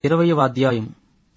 ఇరవయవ అధ్యాయము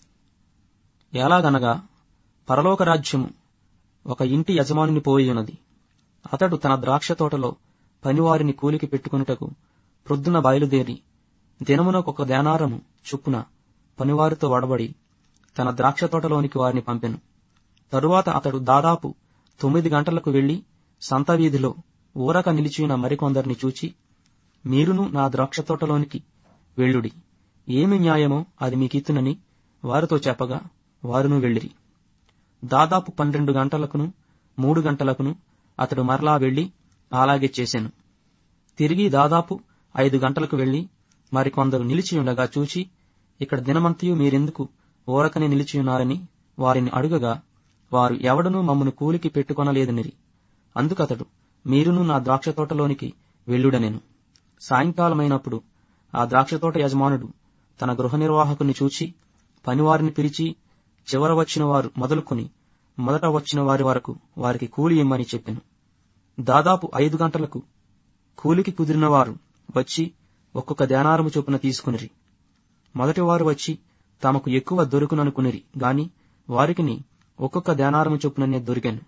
ఎలాగనగా పరలోక రాజ్యము ఒక ఇంటి యజమానుని పోయియున్నది అతడు తన ద్రాక్ష తోటలో పనివారిని కూలికి పెట్టుకొనుటకు ప్రొద్దున బయలుదేరి దినమునకొక దేనారము చొప్పున పనివారితో వడబడి తన ద్రాక్ష తోటలోనికి వారిని పంపెను తరువాత అతడు దాదాపు తొమ్మిది గంటలకు వెళ్లి సంత వీధిలో ఊరక నిలిచిన మరికొందరిని చూచి మీరును నా ద్రాక్ష తోటలోనికి వెళ్ళుడి ఏమి న్యాయమో అది మీకిత్తునని వారితో చెప్పగా వారును వెళ్ళిరి దాదాపు పన్నెండు గంటలకును మూడు గంటలకును అతడు మరలా వెళ్లి అలాగే చేశాను తిరిగి దాదాపు ఐదు గంటలకు వెళ్లి మరికొందరు నిలిచి ఉండగా చూచి ఇక్కడ దినమంతయు మీరెందుకు ఊరకనే నిలిచియున్నారని వారిని అడుగగా వారు ఎవడనూ మమ్మను కూలికి పెట్టుకొనలేదనిరి అందుకతడు మీరును నా ద్రాక్ష తోటలోనికి వెళ్ళుడనెను సాయంకాలమైనప్పుడు ఆ ద్రాక్షతోట యజమానుడు తన గృహ నిర్వాహకుని చూచి పనివారిని పిలిచి చివర వచ్చిన వారు మొదలుకొని మొదట వచ్చిన వారి వరకు వారికి కూలి ఇమ్మని చెప్పెను దాదాపు ఐదు గంటలకు కూలికి కుదిరిన వారు వచ్చి ఒక్కొక్క దేనారము చొప్పున తీసుకునిరి మొదటి వారు వచ్చి తమకు ఎక్కువ దొరుకుననుకునిరి గాని వారికిని ఒక్కొక్క దేనారము చొప్పుననే దొరికాను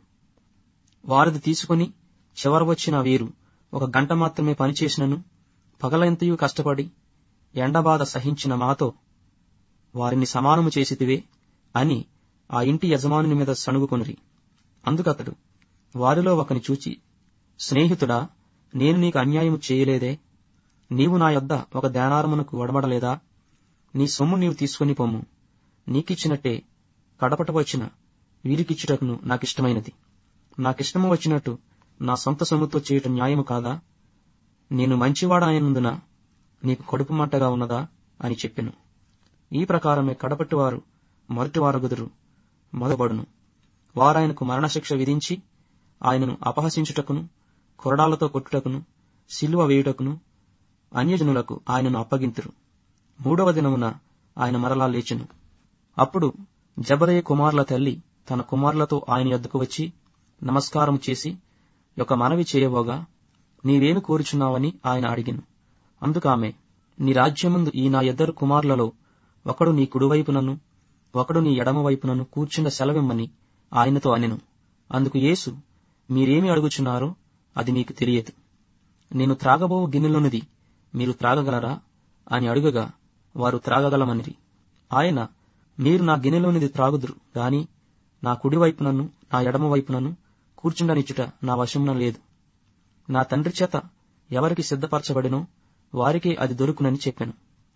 వారిది తీసుకుని చివర వచ్చిన వీరు ఒక గంట మాత్రమే పనిచేసినను పగలంతయు కష్టపడి ఎండబాధ సహించిన మాతో వారిని సమానము చేసితివే అని ఆ ఇంటి యజమానుని మీద సణుగుకొనిరి అందుకతడు వారిలో ఒకని చూచి స్నేహితుడా నేను నీకు అన్యాయము చేయలేదే నీవు నా యొద్ద ఒక దేనారమునకు వడబడలేదా నీ సొమ్ము నీవు తీసుకుని పొమ్ము నీకిచ్చినట్టే కడపట వచ్చిన వీరికిచ్చుటకును నాకిష్టమైనది నాకిష్టము వచ్చినట్టు నా సొంత సొమ్ముతో చేయటం న్యాయము కాదా నేను మంచివాడాయనందున నీకు కడుపు మంటగా ఉన్నదా అని చెప్పెను ఈ ప్రకారమే కడపటి వారు మొదటి వారగుదురు మొదబడును వారాయనకు మరణశిక్ష విధించి ఆయనను అపహసించుటకును కొరడాలతో కొట్టుటకును సిలువ వేయుటకును అన్యజనులకు ఆయనను అప్పగింతురు మూడవ దినమున ఆయన మరలా లేచెను అప్పుడు జబరయ్య కుమారుల తల్లి తన కుమారులతో ఆయన యొద్దకు వచ్చి నమస్కారం చేసి ఒక మనవి చేయబోగా నీవేమి కోరుచున్నావని ఆయన అడిగిను అందుకామె నీ రాజ్యమందు ఈ నా ఇద్దరు కుమారులలో ఒకడు నీ కుడివైపునను ఒకడు నీ ఎడమ వైపునను కూర్చున్న సెలవిమ్మని ఆయనతో అనెను అందుకు యేసు మీరేమి అడుగుచున్నారో అది మీకు తెలియదు నేను త్రాగబో గిన్నెలోనిది మీరు త్రాగగలరా అని అడుగగా వారు త్రాగగలమనిరి ఆయన మీరు నా గిన్నెలోనిది త్రాగుదురు గాని నా కుడివైపునను నా ఎడమ వైపునను కూర్చుండనిచ్చుట నా వశమున లేదు నా తండ్రి చేత ఎవరికి సిద్ధపరచబడినో వారికే అది దొరుకునని చెప్పాను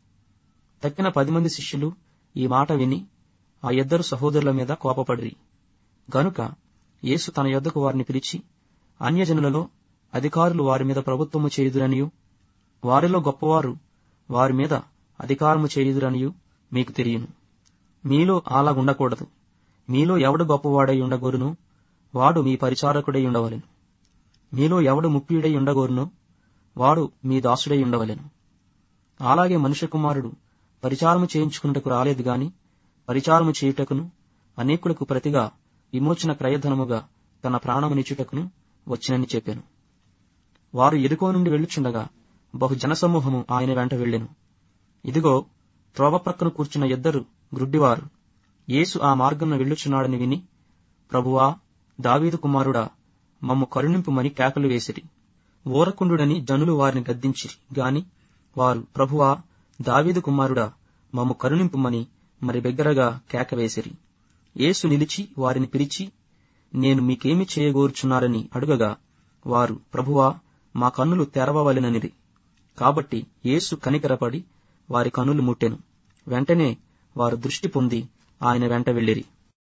తక్కిన పది మంది శిష్యులు ఈ మాట విని ఆ ఇద్దరు సహోదరుల మీద కోపపడిరి గనుక యేసు తన యొద్దకు వారిని పిలిచి అన్యజనులలో అధికారులు వారి మీద ప్రభుత్వము చేయుదురనియు వారిలో గొప్పవారు వారి మీద అధికారము చేయుదురనియు మీకు తెలియను మీలో అలాగుండకూడదు మీలో ఎవడు గొప్పవాడై ఉండగోరునో వాడు మీ పరిచారకుడై ఉండవలెను మీలో ఎవడు ముప్పియుడై ఉండగోరునో వాడు మీ దాసుడై ఉండవలెను అలాగే మనుష్య కుమారుడు పరిచారము చేయించుకున్నటకు రాలేదు గాని పరిచారము చేయుటకును అనేకులకు ప్రతిగా విమోచన క్రయధనముగా తన ప్రాణమునిచ్చుటకును వచ్చినని చెప్పాను వారు ఎరుకో నుండి వెళ్ళుచుండగా బహు జనసమూహము ఆయన వెంట వెళ్ళెను ఇదిగో త్రోవ ప్రక్కన కూర్చున్న ఇద్దరు గ్రుడ్డివారు యేసు ఆ మార్గంలో వెళ్ళుచున్నాడని విని ప్రభువా దావీదు కుమారుడా మమ్ము కరుణింపుమని కేకలు వేసిరి ఊరకుండుడని జనులు వారిని గద్దించిరి గాని వారు ప్రభువా దావీదు కుమారుడా మమ్ము కరుణింపుమని మరి బిగ్గరగా కేక వేసిరి యేసు నిలిచి వారిని పిలిచి నేను మీకేమి చేయగోరుచున్నారని అడుగగా వారు ప్రభువా మా కన్నులు తెరవవలెననిరి కాబట్టి యేసు కనికరపడి వారి కన్నులు ముట్టెను వెంటనే వారు దృష్టి పొంది ఆయన వెంట వెళ్ళిరి